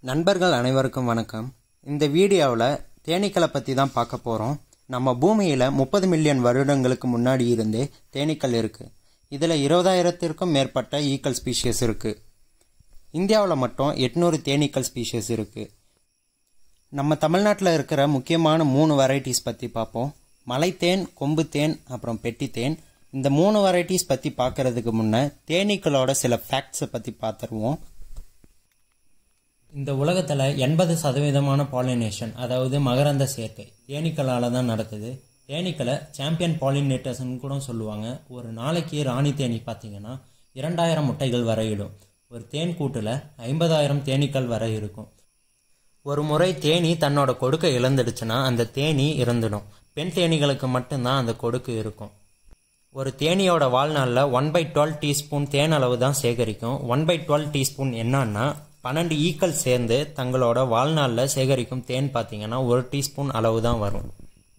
நண்பர்கள் அனைவருக்கும் வணக்கம் இந்த வீடியோவில் தேனீக்களை பற்றி தான் பார்க்க போகிறோம் நம்ம பூமியில் முப்பது மில்லியன் வருடங்களுக்கு முன்னாடி இருந்தே தேனீக்கள் இருக்குது இதில் இருபதாயிரத்திற்கும் மேற்பட்ட ஈக்கள் ஸ்பீஷியஸ் இருக்குது இந்தியாவில் மட்டும் எட்நூறு தேனீக்கள் ஸ்பீஷியஸ் இருக்குது நம்ம தமிழ்நாட்டில் இருக்கிற முக்கியமான மூணு வெரைட்டிஸ் பற்றி பார்ப்போம் மலைத்தேன் கொம்பு தேன் அப்புறம் பெட்டி தேன் இந்த மூணு வெரைட்டிஸ் பற்றி பார்க்கறதுக்கு முன்னே தேனீக்களோட சில ஃபேக்ட்ஸை பற்றி பார்த்துருவோம் இந்த உலகத்தில் எண்பது சதவீதமான பாலினேஷன் அதாவது மகரந்த சேர்க்கை தேனீக்களால் தான் நடக்குது தேனீக்களை சாம்பியன் பாலினேட்டர்ஸ்னு கூட சொல்லுவாங்க ஒரு நாளைக்கு ராணி தேனி பார்த்தீங்கன்னா இரண்டாயிரம் முட்டைகள் வரையிடும் ஒரு தேன் கூட்டில் ஐம்பதாயிரம் தேனீக்கள் வரை இருக்கும் ஒரு முறை தேனி தன்னோட கொடுக்கை இழந்துடுச்சுன்னா அந்த தேனி இறந்துடும் பெண் தேனீகளுக்கு மட்டும்தான் அந்த கொடுக்கு இருக்கும் ஒரு தேனியோட வாழ்நாளில் ஒன் பை டுவெல் டீஸ்பூன் தேன் அளவு தான் சேகரிக்கும் ஒன் பை டுவெல் டீஸ்பூன் என்னன்னா பன்னெண்டு ஈக்கள் சேர்ந்து தங்களோட வாழ்நாளில் சேகரிக்கும் தேன் பார்த்தீங்கன்னா ஒரு டீஸ்பூன் அளவு தான் வரும்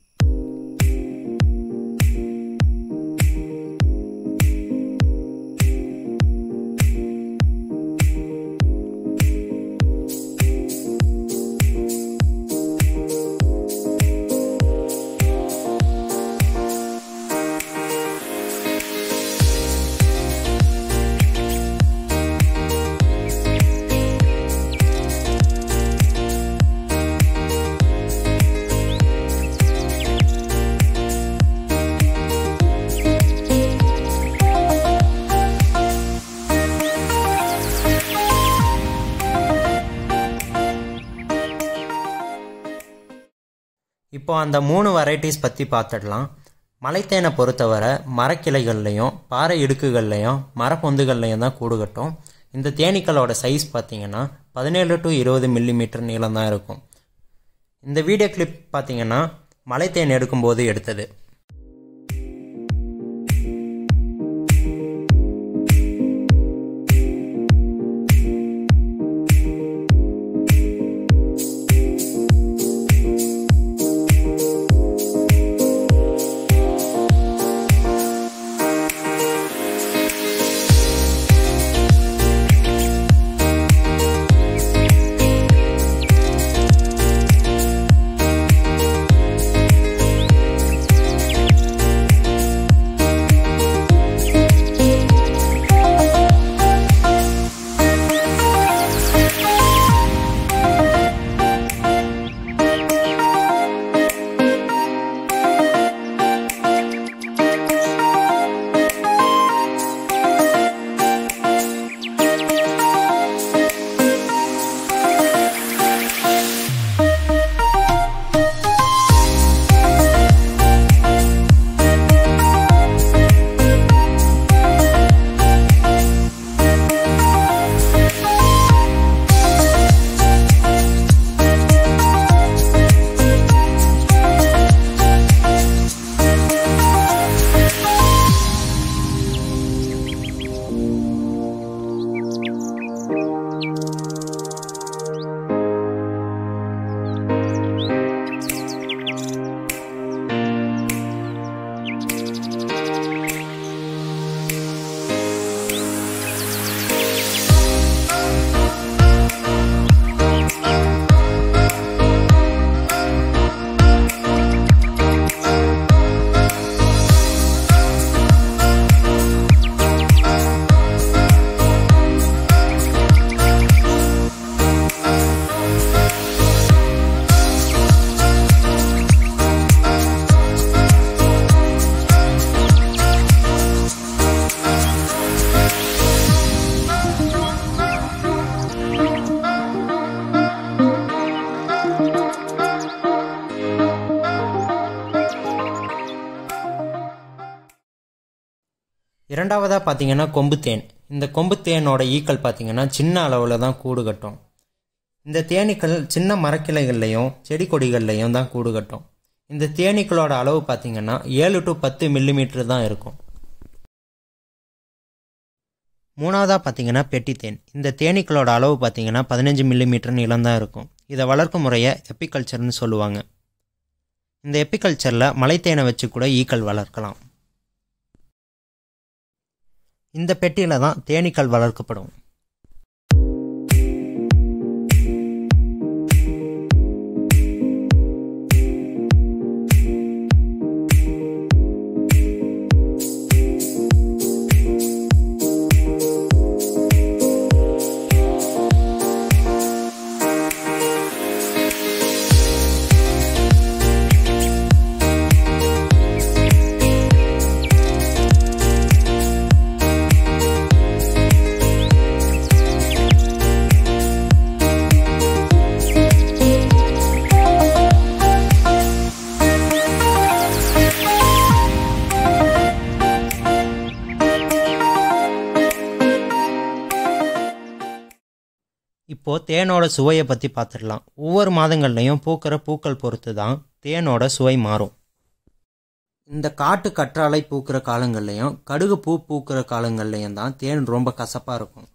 இப்போ அந்த மூணு வெரைட்டிஸ் பற்றி பார்த்துடலாம் மலைத்தேனை பொறுத்தவரை மரக்கிளைகள்லையும் பாறை இடுக்குகள்லையும் மரப்பொந்துகள்லையும் தான் கூடு கட்டும் இந்த தேனீக்களோட சைஸ் பார்த்தீங்கன்னா பதினேழு டு இருபது மில்லிமீட்டர் நீளம் தான் இருக்கும் இந்த வீடியோ கிளிப் பார்த்தீங்கன்னா மலைத்தேன் எடுக்கும்போது எடுத்தது இரண்டாவதாக பார்த்தீங்கன்னா கொம்பு தேன் இந்த கொம்பு தேனோட ஈக்கள் பார்த்தீங்கன்னா சின்ன அளவில் தான் கூடு கட்டும் இந்த தேனீக்கள் சின்ன மரக்கிளைகள்லையும் செடி கொடிகள்லையும் தான் கூடு கட்டும் இந்த தேனீக்களோட அளவு பார்த்தீங்கன்னா ஏழு டு பத்து மில்லிமீட்டர் தான் இருக்கும் மூணாவதாக பார்த்தீங்கன்னா பெட்டி தேன் இந்த தேனீக்களோட அளவு பார்த்தீங்கன்னா பதினஞ்சு மில்லிமீட்டர் நீளம் தான் இருக்கும் இதை வளர்க்கும் முறையை எப்பிகல்ச்சர்னு சொல்லுவாங்க இந்த எப்பிகல்ச்சரில் மலைத்தேனை வச்சு கூட ஈக்கள் வளர்க்கலாம் இந்த பெட்டியில் தான் தேனீக்கள் வளர்க்கப்படும் இப்போது தேனோட சுவையை பற்றி பார்த்துடலாம் ஒவ்வொரு மாதங்கள்லையும் பூக்கிற பூக்கள் பொறுத்து தான் தேனோட சுவை மாறும் இந்த காட்டு கற்றாழை பூக்கிற காலங்கள்லையும் கடுகு பூ பூக்கிற காலங்கள்லையும் தான் தேன் ரொம்ப கசப்பாக இருக்கும்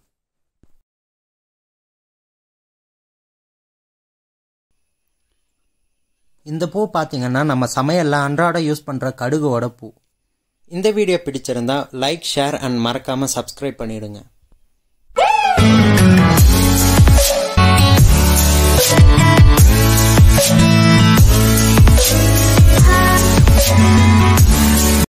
இந்த பூ பார்த்தீங்கன்னா நம்ம சமையலில் அன்றாட யூஸ் பண்ணுற கடுகுவோட பூ இந்த வீடியோ பிடிச்சிருந்தா லைக் ஷேர் அண்ட் மறக்காமல் சப்ஸ்கிரைப் பண்ணிடுங்க